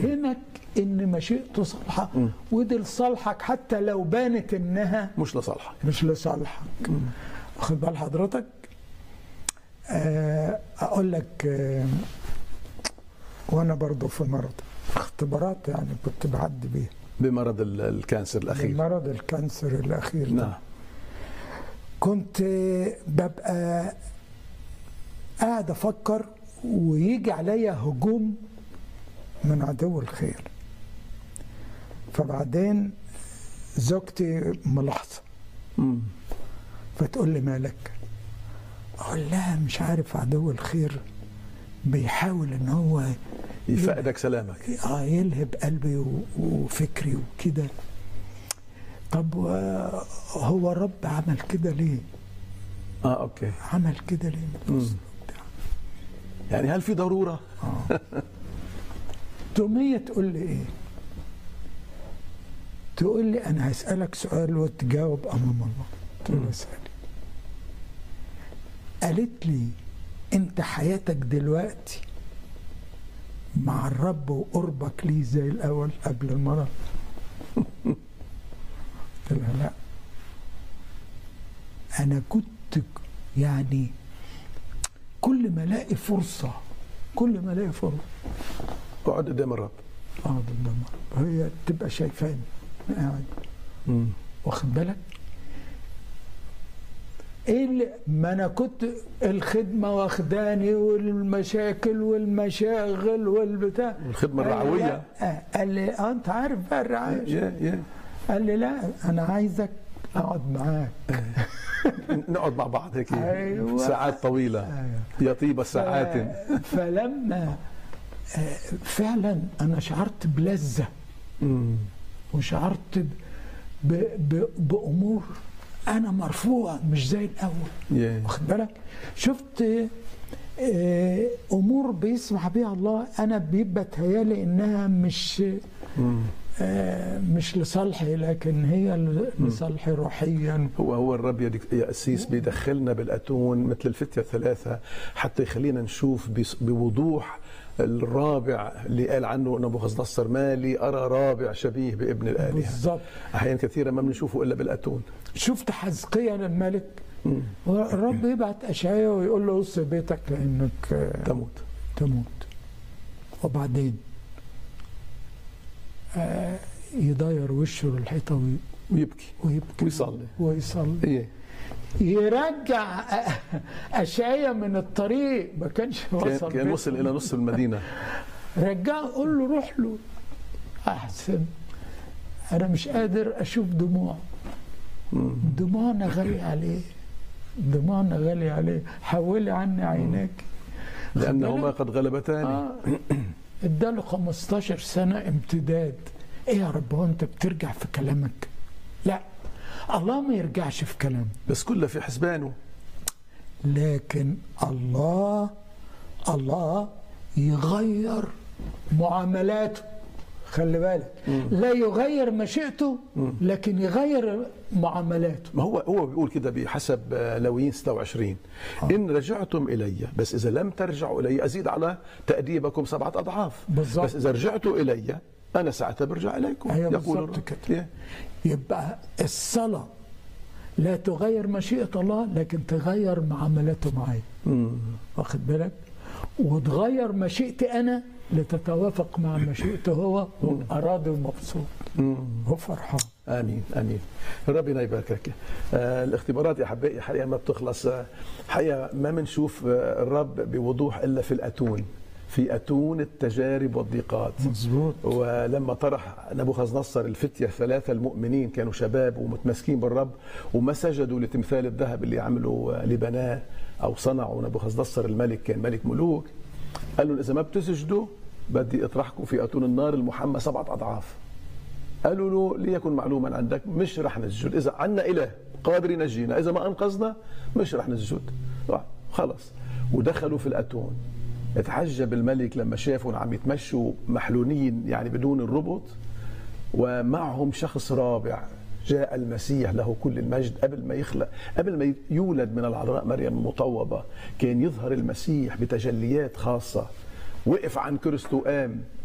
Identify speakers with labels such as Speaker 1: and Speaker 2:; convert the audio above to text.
Speaker 1: يفهمك ان مشيئته صالحه ودي لصالحك حتى لو بانت انها
Speaker 2: مش لصالحك
Speaker 1: مش لصالحك واخد بال حضرتك آه، اقول لك آه، وانا برضو في مرض في اختبارات يعني كنت بعدي بيها
Speaker 2: بمرض ال- الكانسر الاخير
Speaker 1: مرض الكانسر الاخير ده
Speaker 2: نعم
Speaker 1: كنت ببقى قاعد افكر ويجي عليا هجوم من عدو الخير فبعدين زوجتي ملاحظه
Speaker 2: مم.
Speaker 1: فتقول لي مالك اقول لها مش عارف عدو الخير بيحاول ان هو
Speaker 2: يفقدك سلامك
Speaker 1: آه يلهب قلبي و- وفكري وكده طب آه، هو الرب عمل كده ليه
Speaker 2: اه اوكي
Speaker 1: عمل كده ليه من فضله وبتاع.
Speaker 2: يعني هل في ضروره
Speaker 1: تقوم هي تقول لي ايه تقول لي انا هسالك سؤال وتجاوب امام الله قلت لها اسالي قالت لي انت حياتك دلوقتي مع الرب وقربك ليه زي الاول قبل المرض قلت لها لا انا كنت يعني كل ما الاقي فرصه كل ما الاقي فرصه
Speaker 2: اقعد قدام الرب
Speaker 1: اه قدام الرب. هي تبقى شايفاني قاعد
Speaker 2: مم.
Speaker 1: واخد بالك ايه اللي ما انا كنت الخدمه واخداني والمشاكل والمشاغل والبتاع
Speaker 2: الخدمة
Speaker 1: قال لي
Speaker 2: الرعوية.
Speaker 1: لا. قال لي آه انت عارف بقى الرعايه
Speaker 2: يا يا
Speaker 1: قال لي لا انا عايزك اقعد معاك
Speaker 2: نقعد مع بعض هيك
Speaker 1: أيوة.
Speaker 2: ساعات طويله
Speaker 1: أيوة.
Speaker 2: يا طيب الساعات
Speaker 1: ف- فلما آه، فعلا انا شعرت بلذه
Speaker 2: مم.
Speaker 1: وشعرت ب... ب... ب... بامور انا مرفوع مش زي الاول
Speaker 2: يا
Speaker 1: واخد بالك شفت آه، امور بيسمح بيها الله انا بيبقى تهيالي انها مش
Speaker 2: مم.
Speaker 1: آه، مش لصالحي لكن هي ل- لصالحي روحيا
Speaker 2: هو هو الرب يا دك- يا قسيس بيدخلنا بالاتون مثل الفتيه الثلاثه حتى يخلينا نشوف بص- بوضوح الرابع اللي قال عنه نبوخذ نصر مالي ارى رابع شبيه بابن الالهه
Speaker 1: بالظبط
Speaker 2: احيانا كثيره ما بنشوفه الا بالاتون
Speaker 1: شفت حزقيا الملك
Speaker 2: مم.
Speaker 1: الرب يبعت اشعياء ويقول له وصي بيتك لانك آه،
Speaker 2: تموت
Speaker 1: تموت وبعدين آه، يضير وشه للحيطه وي-
Speaker 2: ويبكي
Speaker 1: ويبكي
Speaker 2: ويصلي.
Speaker 1: ويصلي
Speaker 2: ايه
Speaker 1: يرجع اشعياء من الطريق ما كانش
Speaker 2: كان,
Speaker 1: وصل
Speaker 2: كان
Speaker 1: بيته.
Speaker 2: وصل الى نص المدينه
Speaker 1: رجعه قول له روح له احسن انا مش قادر اشوف دموع
Speaker 2: مم.
Speaker 1: دموعنا غالية عليه دموعنا غالية عليه حولي عني عيناك
Speaker 2: لانهما قد غلبتاني
Speaker 1: اه اداله 15 سنة امتداد ايه يا رب هو انت بترجع في كلامك لا الله ما يرجعش في كلامه
Speaker 2: بس كله في حسبانه
Speaker 1: لكن الله الله يغير معاملاته خلي بالك لا يغير مشيئته لكن يغير معاملاته
Speaker 2: ما هو هو بيقول كده بحسب آه، لويين 26 ان رجعتم الي بس اذا لم ترجعوا الي ازيد على تاديبكم سبعه اضعاف
Speaker 1: بالظبط.
Speaker 2: بس اذا رجعتوا الي انا ساعتها برجع اليكم
Speaker 1: أيوة
Speaker 2: يقول
Speaker 1: بالظبط
Speaker 2: الرب.
Speaker 1: كده.
Speaker 2: إيه.
Speaker 1: يبقى الصلاة لا تغير مشيئة الله لكن تغير معاملاته معي
Speaker 2: مم.
Speaker 1: واخد بالك وتغير مشيئتي أنا لتتوافق مع مشيئته هو وأراضي ومبسوط
Speaker 2: مم.
Speaker 1: وفرحان
Speaker 2: امين امين ربنا يباركك آه الاختبارات يا احبائي حقيقه ما بتخلص آه، حقيقه ما بنشوف آه، الرب بوضوح الا في الاتون في اتون التجارب والضيقات
Speaker 1: مظبوط
Speaker 2: ولما طرح نبوخذ نصر الفتية الثلاثة المؤمنين كانوا شباب ومتمسكين بالرب وما سجدوا لتمثال الذهب اللي عملوا لبناه أو صنعوا نبوخذ نصر الملك كان ملك ملوك قال له إذا ما بتسجدوا بدي أطرحكم في أتون النار المحمى سبعة أضعاف قالوا له ليكن معلوما عندك مش رح نسجد إذا عنا إله قادر ينجينا إذا ما أنقذنا مش رح نسجد خلص ودخلوا في الأتون اتعجب الملك لما شافوا عم يتمشوا محلولين يعني بدون الربط ومعهم شخص رابع جاء المسيح له كل المجد قبل ما يخلق قبل ما يولد من العذراء مريم المطوبة كان يظهر المسيح بتجليات خاصة وقف عن كرسته وقام